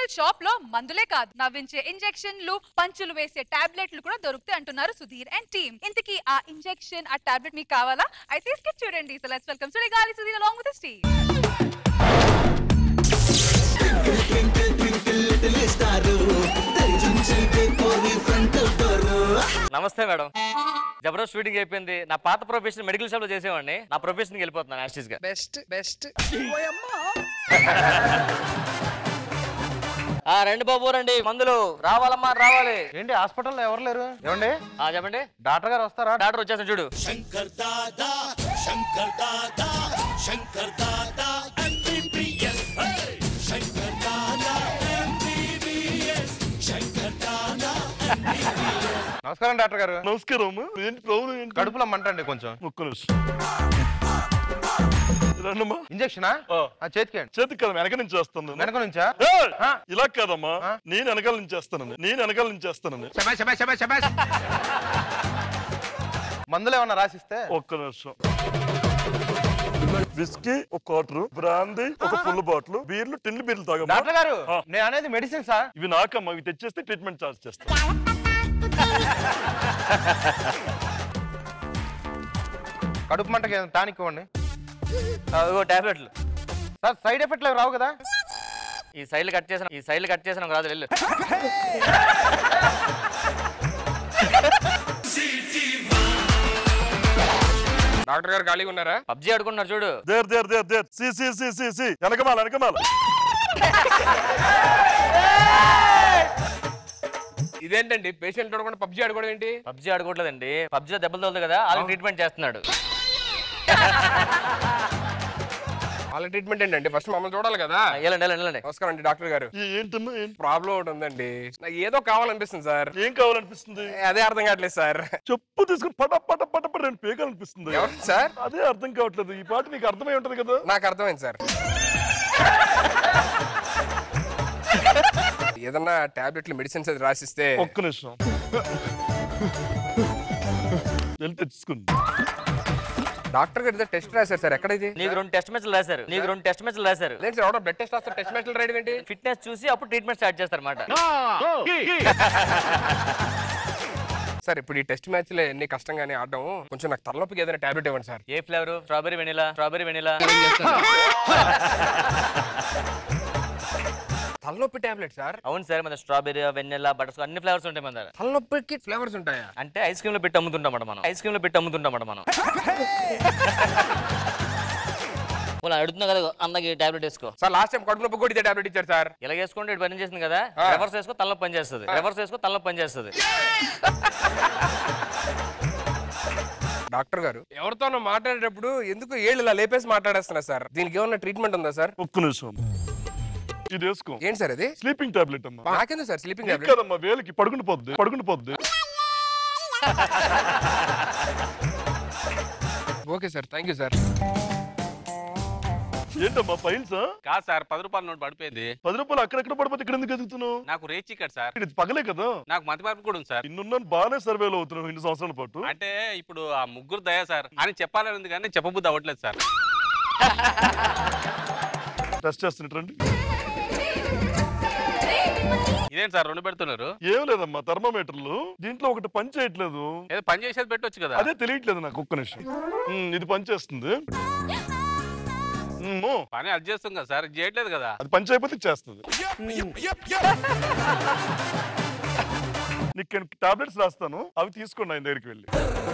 Shop లో మందులే కాదు నవ్వించే ఇంజెక్షన్లు పంచులు వేసే టాబ్లెట్లు కూడా దొరుకుతాయి అంటున్నారు సుధీర్ అండ్ టీమ్ ఇంతకీ ఆ ఇంజెక్షన్ ఆ టాబ్లెట్ మీకు కావాలా అయితే స్కిప్ చూడండి so let's welcome Sudigali Sudheer along with Steve నమస్తే మేడం జబర్దస్త్ షూటింగ్ అయిపోయింది నా పాత ప్రొఫెషన్ మెడికల్ షాప్ లో చేసేవాడిని నా ప్రొఫెషన్ కి వెళ్ళిపోతున్నాను యాస్టిస్ గా బెస్ట్ బెస్ట్ ఆ రండి బాబు రండి మందులు రావాలమ్మా రావాలి ఏంటి హాస్పిటల్లో ఎవరు లేరు ఏమండి ఆ చెప్పండి డాక్టర్ గారు వస్తారా డాక్టర్ వచ్చేసాను చూడు నమస్కారం డాక్టర్ గారు నమస్కారం ఏంటి ప్రాబ్లం ఏంటి కడుపులో మంటండి కొంచెం ఒక్క నిమిషం రండమ్మా ఇంజక్షనా ఆ. ఆ, చేతికి చేతికి కదా వెనక నుంచి చేస్తాను వెనక నుంచా ఏయ్! ఆ. ఇలా కాదమ్మా ఆ. నేను వెనకాల నుంచి చేస్తానండి నేను వెనకాల నుంచి చేస్తానండి మందులు ఏమన్నా రాసిస్తే ఒక్క నిమిషం విస్కీ ఒక క్వార్టర్ బ్రాందీ ఒక ఫుల్ బాటిల్ బీర్లు టిన్లు బీర్లు తాగమ్మా డాక్టర్ గారు ఆ. నేను అనేది మెడిసిన్ సార్ ఇవి నాకమ్మా ఇవి తెచ్చేస్తే ట్రీట్మెంట్ చార్జ్ చేస్తాను కడుపు మంటకి టానిక్ ఇవ్వండి ఇగో టాబ్లెట్లు సార్ సైడ్ ఎఫెక్ట్లు రావు కదా ఈ సైడ్లు కట్ చేసిన ఈ సైడ్లు కట్ చేసిన రాదు వెళ్ళు డాక్టర్ గారు ఖాళీగా ఉన్నారా పబ్జీ ఆడుకుంటున్నారు చూడు there there there there see see see see see వెనకమాల వెనకమాల ఇదేంటండి పేషెంట్ కూడా పబ్జీ ఆడుకోవడం ఏంటి పబ్జీ ఆడుకోవట్లేదండి పబ్జీలో దెబ్బలు తగులుతుంది కదా వాళ్ళకి ట్రీట్మెంట్ చేస్తున్నాడు వాళ్ళ ట్రీట్మెంట్ ఏంటండి ఫస్ట్ మమ్మల్ని చూడాలి కదా ఆ, వెళ్ళండి వెళ్ళండి వెళ్ళండి నమస్కారం అండి డాక్టర్ గారు ఈ ఏంటమ్మా ఏంటి ప్రాబ్లం ఒకటి ఉందండి నాకు ఏదో కావాలనిపిస్తుంది సార్ ఏం కావాలనిపిస్తుంది అదే అర్థం కావట్లేదు సార్ చెప్పు తీసుకుని పట పట పట పట రెండు పేకాలనిపిస్తుంది ఎవరు సార్ అదే అర్థం కావట్లేదు ఈ పాట నీకు అర్థమై ఉంటది కదా నాకు అర్థమైంది సార్ ఏదన్నా టాబ్లెట్లు మెడిసిన్స్ అది రాసిస్తే ఒక్క నిమిషం వెళ్ళి తెచ్చుకుంది డాక్టర్ గారు టెస్ట్ రాశారు సార్ ఎక్కడ ఇది నీకు రెండు టెస్ట్ మ్యాచ్లు రాశారు నీకు రెండు టెస్ట్ మ్యాచ్లు రాశారు లేదు సార్ ఎవడో బ్లడ్ టెస్ట్ రాస్తారు టెస్ట్ మ్యాచ్లు రాయడం ఏంటి ఫిట్నెస్ చూసి అప్పుడు ట్రీట్మెంట్ స్టార్ట్ చేస్తారు అనమాట సార్ ఇప్పుడు ఈ టెస్ట్ మ్యాచ్ లో ఎన్ని కష్టంగానే ఆడడం కొంచెం నాకు తలనొప్పికి ఏదైనా టాబ్లెట్ ఇవ్వండి సార్ ఏ flavour strawberry vanilla strawberry vanilla తలనొప్పి టాబ్లెట్ సార్ అవును సార్ మన స్ట్రాబెరీ వెనిలా బటర్ అన్ని ఫ్లేవర్స్ ఉంటాయి మన దగ్గర తలనొప్పికి ఫ్లేవర్స్ ఉంటాయా అంటే ఐస్ క్రీమ్ లో పెట్టి అమ్ముతుంటాం అన్నమాట మనం ఐస్ క్రీమ్ లో పెట్టి అమ్ముతుంటాం అన్నమాట మనం వాళ్ళు అడుగుతున్నా కదా అందరికి టాబ్లెట్ వేసుకో సార్ లాస్ట్ టైం కడుపు నొప్పి కూడా ఇదే టాబ్లెట్ ఇచ్చారు సార్ ఇలా వేసుకుంటే ఇటు పని చేసింది కదా ఆ. రివర్స్ వేసుకో తలలో పని చేస్తుంది రివర్స్ వేసుకో తలలో పని చేస్తుంది డాక్టర్ గారు ఎవరితోనో మాట్లాడేటప్పుడు ఎందుకు ఏళ్ళు ఇలా లేపేసి మాట్లాడేస్తున్నా సార్ దీనికి ఏమన్నా ట్రీట్మెంట్ ఉందా సార్ ఒక్క నిమిషం ఇది వేసుకో ఏంటి సార్ అది స్లీపింగ్ టాబ్లెట్ అమ్మా నాకెందుకు సార్ స్లీపింగ్ నీకు టాబ్లెట్ కదమ్మా వేలికి పడుకుని పోద్ది పడుకుని పోద్ది okay sir thank you sir ఏంటమ్మా ఫైల్స్ కాదు సార్ పది రూపాయల నోట్ పడిపోయింది పది రూపాయలు అక్కడెక్కడ పడిపోతే ఇక్కడ ఎందుకు ఎదుగుతున్నావు నాకు రేచి ఇక్కడ సార్ ఇది పగలే కదా నాకు మతి మార్పు కూడా ఉంది సార్ ఇన్నున్నాను బాగానే సర్వేలో అవుతున్నావు ఇన్ని సంవత్సరాల పాటు అంటే ఇప్పుడు ఆ ముగ్గురు దయ సార్ అని చెప్పాలని ఉంది కానీ చెప్పబుద్ధి అవ్వట్లేదు సార్ టెస్ట్ చేస్తున్నట్రండి ఇదేంటి సార్ రెండు పెడుతున్నారు ఏం లేదమ్మా థర్మోమీటర్లు దీంట్లో ఒకటి పని చేయట్లేదు ఏదో పని చేసేది పెట్టొచ్చు కదా అదే తెలియట్లేదు నాకు ఒక్క నిమిషం ఉమ్, ఇది పని చేస్తుంది ఉమ్, ఓ, పని అది చేస్తుంది కదా సార్ ఇది చేయట్లేదు కదా అది పని చేయకపోతే ఇది చేస్తుంది నీకు టాబ్లెట్స్ రాస్తాను అవి తీసుకోండి ఆయన దగ్గరికి వెళ్ళి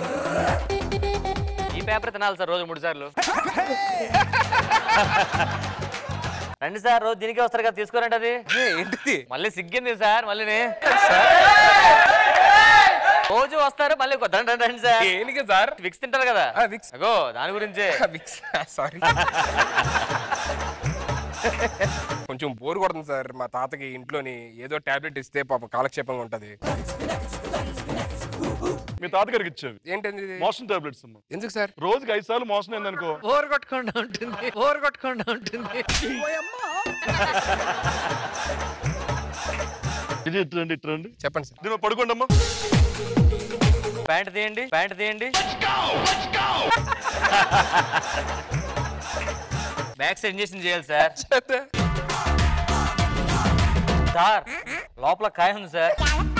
ఈ పేపర్ తినాలి సార్ రోజు మూడు సార్లు రండి సార్ రోజు దీనికే వస్తారు కదా తీసుకోరండి అది ఏంటిది మళ్ళీ సిగ్గింది సార్ మళ్ళీ రోజు వస్తారు మళ్ళీ కొత్త రండి, రండి సార్ దేనికి సార్ విక్స్ తింటారు కదా ఆ, విక్స్. అగో దాని గురించే విక్స్ సారీ కొంచెం బోర్ కొడుతుంది సార్ మా తాతకి ఇంట్లోని ఏదో టాబ్లెట్ ఇస్తే పాప కాలక్షేపంగా ఉంటది మీ తాతగారికి ఇచ్చేవి ఏంటండి ఇది? మోషన్ టాబ్లెట్స్ అమ్మా ఎందుకు సార్ రోజుకి ఐదు సార్లు మోషన్ అయిందనుకో ఓర్ కొట్టకుండా ఉంటుంది ఓర్ కొట్టకుండా ఉంటుంది ఇది ఇట్రండి ఇట్రండి చెప్పండి సార్ దీని పడుకోండి అమ్మా ప్యాంట్ తీయండి ప్యాంట్ తీయండి బ్యాక్ సైడ్ ఇంజెక్షన్ చేయాలి సార్ సార్ లోపల కాయ ఉంది సార్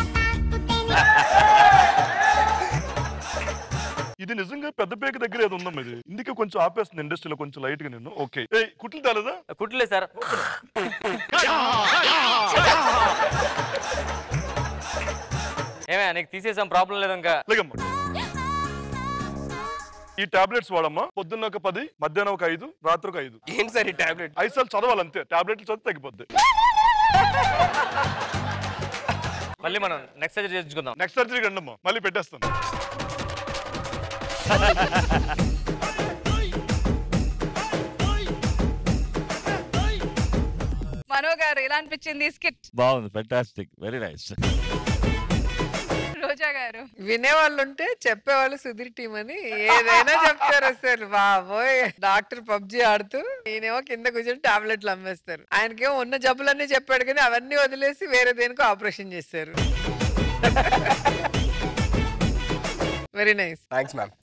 ఇది నిజంగా పెద్ద పేక దగ్గర ఏదో ఉందమ్మా ఇది ఇందుకే కొంచెం ఆపేస్తుంది ఇండస్ట్రీలో కొంచెం లైట్ గా నేను ఓకే ఏ కుట్లు తేలేదా కుట్లేదు సార్ ఏమే నీకు తీసేసాం ప్రాబ్లం లేదు ఇంకా లేదమ్మా ఈ టాబ్లెట్స్ వాడమ్మా పొద్దున్న ఒక పది మధ్యాహ్నం ఒక ఐదు రాత్రి ఒక ఐదు ఏంటి సార్ ఈ టాబ్లెట్ ఐదు సార్లు చదవాలి అంతే టాబ్లెట్లు చదివి తగ్గిపోద్ది మళ్ళీ మనం నెక్స్ట్ సర్జరీ చేయించుకుందాం నెక్స్ట్ సర్జరీకి రండమ్మా మళ్ళీ పెట్టేస్తాను మనో గారు ఎలా అనిపించింది స్కిట్ బాగుంది ఫెంటాస్టిక్ వెరీ నైస్ రోజా గారు వినేవాళ్ళు ఉంటే చెప్పేవాళ్ళు సుధీర్ టీం అని ఏదైనా చెప్తారు అసలు బాబోయ్ డాక్టర్ పబ్జి ఆడుతూ ఈయనేమో కింద కూర్చొని టాబ్లెట్లు అమ్మేస్తారు ఆయనకేమో ఉన్న జబ్బులన్నీ చెప్పాడు కానీ అవన్నీ వదిలేసి వేరే దేనికో ఆపరేషన్ చేశారు very nice thanks ma'am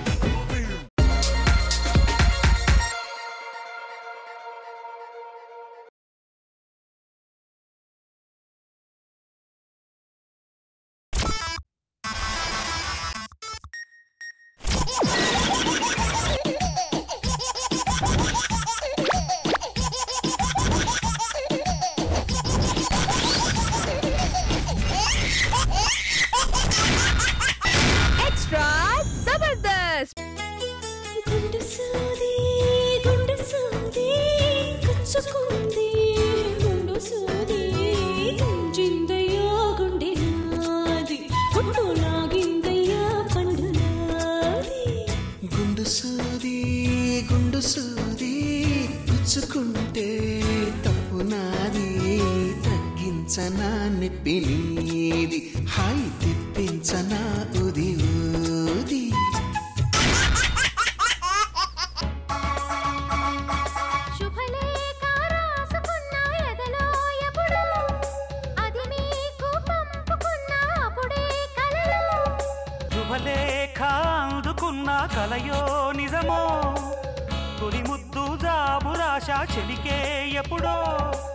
extra జబర్దస్త్ గుండె సూది గుండె సూది గుచ్చుకుంది గుండు సూది గుంజిందయ్యా గుండె నాది గుండు లాగిందయ్యా పండు నాది గుండు సూది గుండు సూది పుచ్చుకుంటే తప్పు నాది తగ్గించనా నొప్పి నీది హాయి తెప్పించనా ఉది ఊది శుభలేఖ రాసుకున్న ఎదలో ఎప్పుడు అది మీకు పంపుకున్న అప్పుడే కలలో శుభలేఖ అందుకున్న కలయో నిజమో తొలి ముద్దు జాబు రాశ చెలికే ఎప్పుడో